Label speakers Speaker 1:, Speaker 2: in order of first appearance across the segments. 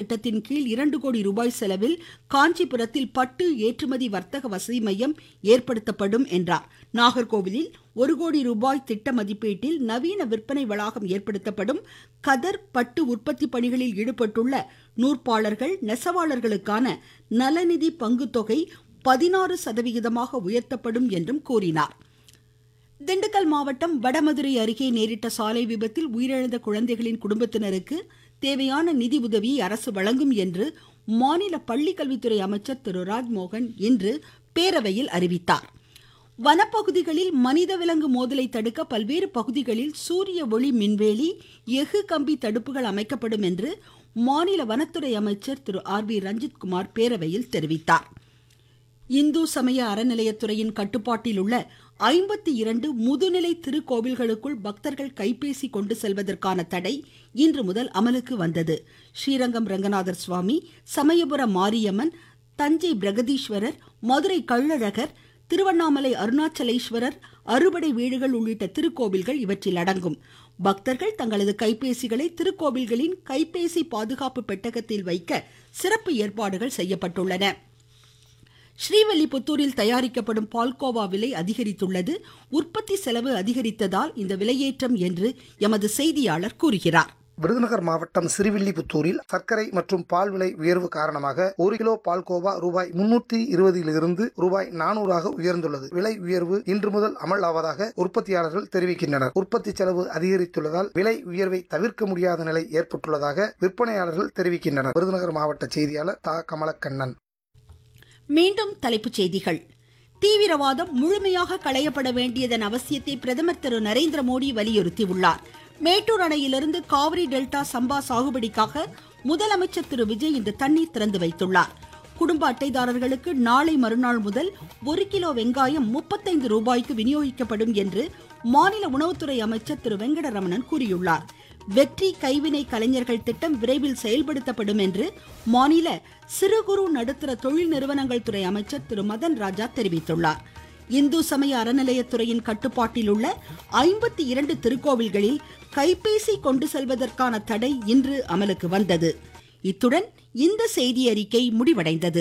Speaker 1: திட்டத்தின் கீழ் இரண்டு கோடி ரூபாய் செலவில் காஞ்சிபுரத்தில் பட்டு ஏற்றுமதி வர்த்தக வசதி மையம் ஏற்படுத்தப்படும் என்றார் நாகர்கோவிலில் ஒரு கோடி ரூபாய் திட்ட மதிப்பீட்டில் நவீன விற்பனை வளாகம் ஏற்படுத்தப்படும் கதர் பட்டு உற்பத்தி பணிகளில் ஈடுபட்டுள்ள நூற்பாளர்கள் நெசவாளர்களுக்கான நலநிதி பங்குத்தொகை பதினாறு சதவிகிதமாக உயர்த்தப்படும் என்றும் கூறினார் திண்டுக்கல் மாவட்டம் வடமதுரை அருகே நேரிட்ட சாலை விபத்தில் உயிரிழந்த குழந்தைகளின் குடும்பத்தினருக்கு தேவையான நிதி உதவியை அரசு வழங்கும் என்று மாநில பள்ளிக்கல்வித்துறை அமைச்சர் திரு ராஜ்மோகன் இன்று பேரவையில் அறிவித்தார் வனப்பகுதிகளில் மனித விலங்கு மோதலை தடுக்க பல்வேறு பகுதிகளில் சூரிய ஒளி மின்வேலி எஃகு கம்பி தடுப்புகள் அமைக்கப்படும் என்று மாநில வனத்துறை அமைச்சர் திரு ஆர் பி ரஞ்சித்குமார் பேரவையில் தெரிவித்தார் இந்து சமய அறநிலையத்துறையின் கட்டுப்பாட்டில் உள்ள ஐம்பத்தி இரண்டு முதுநிலை திருக்கோவில்களுக்குள் பக்தர்கள் கைபேசி கொண்டு செல்வதற்கான தடை இன்று முதல் அமலுக்கு வந்தது ஸ்ரீரங்கம் ரங்கநாதர் சுவாமி சமயபுரம் மாரியம்மன் தஞ்சை பிரகதீஸ்வரர் மதுரை கள்ளழகர் திருவண்ணாமலை அருணாச்சலேஸ்வரர் அறுபடை வீடுகள் உள்ளிட்ட திருக்கோவில்கள் இவற்றில் அடங்கும் பக்தர்கள் தங்களது கைபேசிகளை திருக்கோவில்களின் கைபேசி பாதுகாப்பு பெட்டகத்தில் வைக்க சிறப்பு ஏற்பாடுகள் செய்யப்பட்டுள்ளன ஸ்ரீவல்லிபுத்தூரில் தயாரிக்கப்படும் பால்கோவா விலை அதிகரித்துள்ளது உற்பத்தி செலவு அதிகரித்ததால் இந்த விலையேற்றம் என்று எமது செய்தியாளர் கூறுகிறார்
Speaker 2: விருதுநகர் மாவட்டம் சிறுவில்லிபுத்தூரில் சர்க்கரை மற்றும் பால் விலை உயர்வு காரணமாக ஒரு கிலோ பால்கோவா ரூபாய் முன்னூத்தி இருபதிலிருந்து ரூபாய் நானூறாக உயர்ந்துள்ளது விலை உயர்வு இன்று முதல் அமல் ஆவதாக உற்பத்தியாளர்கள் தெரிவிக்கின்றனர் உற்பத்தி செலவு அதிகரித்துள்ளதால் விலை உயர்வை தவிர்க்க முடியாத நிலை ஏற்பட்டுள்ளதாக விற்பனையாளர்கள் தெரிவிக்கின்றனர் விருதுநகர் மாவட்ட செய்தியாளர் தா கமலக்கண்ணன்
Speaker 1: மீண்டும் தலைப்புச் செய்திகள் தீவிரவாதம் முழுமையாக களையப்பட வேண்டியதன் அவசியத்தை பிரதமர் திரு நரேந்திர மோடி வலியுறுத்தியுள்ளார் மேட்டூர் அணையிலிருந்து காவிரி டெல்டா சம்பா சாகுபடிக்காக முதலமைச்சர் திரு விஜய் இன்று தண்ணீர் திறந்து வைத்துள்ளார் குடும்ப அட்டைதாரர்களுக்கு நாளை மறுநாள் முதல் ஒரு கிலோ வெங்காயம் முப்பத்தைந்து ரூபாய்க்கு விநியோகிக்கப்படும் என்று மாநில உணவுத்துறை அமைச்சர் திரு வெங்கடரமணன் கூறியுள்ளார் வெற்றி கைவினை கலைஞர்கள் திட்டம் விரைவில் செயல்படுத்தப்படும் என்று மாநில சிறு குறு நடுத்தர தொழில் நிறுவனங்கள் துறை அமைச்சர் திரு மதன் ராஜா தெரிவித்துள்ளார் இந்து சமய அறநிலையத்துறையின் கட்டுப்பாட்டில் உள்ள ஐம்பத்தி இரண்டு திருக்கோவில்களில் கைபேசி கொண்டு செல்வதற்கான தடை இன்று அமலுக்கு வந்தது இத்துடன் இந்த செய்தி அறிக்கை முடிவடைந்தது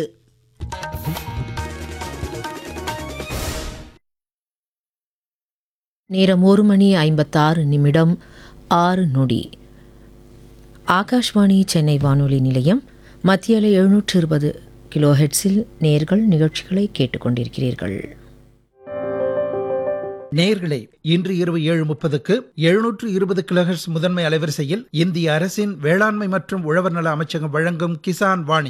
Speaker 3: நேரம் ஒரு மணி ஐம்பத்தாறு நிமிடம் ஆறு நொடி ஆகாஷ்வாணி சென்னை வானொலி நிலையம் மத்திய அலை எழுநூற்று இருபது கிலோ ஹெட்ஸில் நேர்கள் நிகழ்ச்சிகளை கேட்டுக்கொண்டிருக்கிறீர்கள்
Speaker 4: நேயர்களே இன்று இரவு ஏழு முப்பதுக்கு எழுநூற்று இருபது கிலோஹெர்ட்ஸ் முதன்மை அலைவரிசையில் இந்திய அரசின் வேளாண்மை மற்றும் உழவர் நல அமைச்சகம் வழங்கும் கிசான் வாணி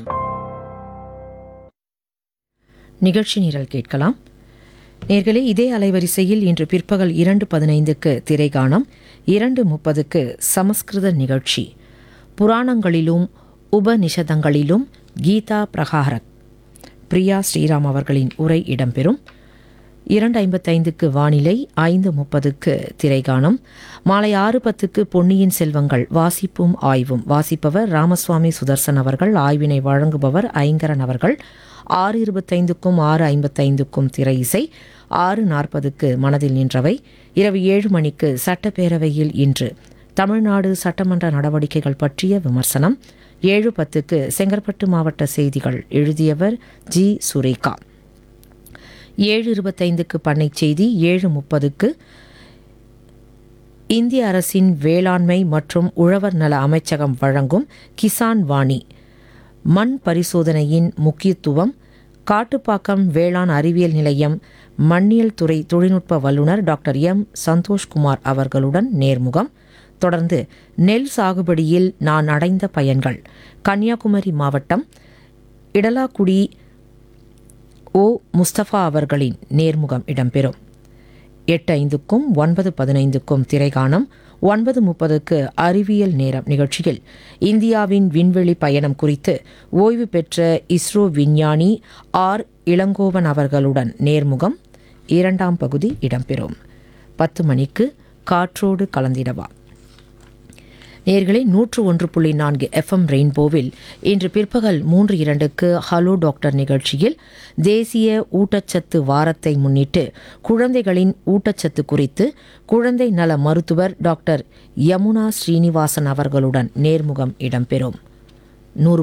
Speaker 3: நிகழ்ச்சி நிரல் கேட்கலாம் நேர்களே இதே அலைவரிசையில் இன்று பிற்பகல் இரண்டு பதினைந்துக்கு திரைகாணம் இரண்டு முப்பதுக்கு சமஸ்கிருத நிகழ்ச்சி புராணங்களிலும் உபநிஷதங்களிலும் கீதா பிரகாரக் பிரியா ஸ்ரீராம் அவர்களின் உரை இடம்பெறும் இரண்டு ஐம்பத்தைந்துக்கு வானிலை ஐந்து முப்பதுக்கு திரைகாணம் மாலை ஆறு பத்துக்கு பொன்னியின் செல்வங்கள் வாசிப்பும் ஆய்வும் வாசிப்பவர் ராமசுவாமி சுதர்சன் அவர்கள் ஆய்வினை வழங்குபவர் ஐங்கரன் அவர்கள் ஆறு இருபத்தைந்துக்கும் ஆறு ஐம்பத்தைந்துக்கும் திரை இசை ஆறு நாற்பதுக்கு மனதில் நின்றவை இரவு ஏழு மணிக்கு சட்டப்பேரவையில் இன்று தமிழ்நாடு சட்டமன்ற நடவடிக்கைகள் பற்றிய விமர்சனம் ஏழு பத்துக்கு செங்கற்பட்டு மாவட்ட செய்திகள் எழுதியவர் ஜி சுரேகா ஏழு இருபத்தைந்துக்கு பண்ணை செய்தி ஏழு முப்பதுக்கு இந்திய அரசின் வேளாண்மை மற்றும் உழவர் நல அமைச்சகம் வழங்கும் கிசான் வாணி மண் பரிசோதனையின் முக்கியத்துவம் காட்டுப்பாக்கம் வேளாண் அறிவியல் நிலையம் மண்ணியல் துறை தொழில்நுட்ப வல்லுநர் டாக்டர் எம் சந்தோஷ்குமார் அவர்களுடன் நேர்முகம் தொடர்ந்து நெல் சாகுபடியில் நான் அடைந்த பயன்கள் கன்னியாகுமரி மாவட்டம் இடலாக்குடி ஓ முஸ்தபா அவர்களின் நேர்முகம் இடம்பெறும் எட்டு ஐந்துக்கும் ஒன்பது பதினைந்துக்கும் திரைகாணம் ஒன்பது முப்பதுக்கு அறிவியல் நேரம் நிகழ்ச்சியில் இந்தியாவின் விண்வெளி பயணம் குறித்து ஓய்வு பெற்ற இஸ்ரோ விஞ்ஞானி ஆர் இளங்கோவன் அவர்களுடன் நேர்முகம் இரண்டாம் பகுதி இடம்பெறும் பத்து மணிக்கு காற்றோடு கலந்திடவா நேர்களை நூற்று ஒன்று புள்ளி நான்கு எஃப்எம் ரெயின்போவில் இன்று பிற்பகல் மூன்று இரண்டுக்கு ஹலோ டாக்டர் நிகழ்ச்சியில் தேசிய ஊட்டச்சத்து வாரத்தை முன்னிட்டு குழந்தைகளின் ஊட்டச்சத்து குறித்து குழந்தை நல மருத்துவர் டாக்டர் யமுனா ஸ்ரீனிவாசன் அவர்களுடன் நேர்முகம் இடம்பெறும் நூறு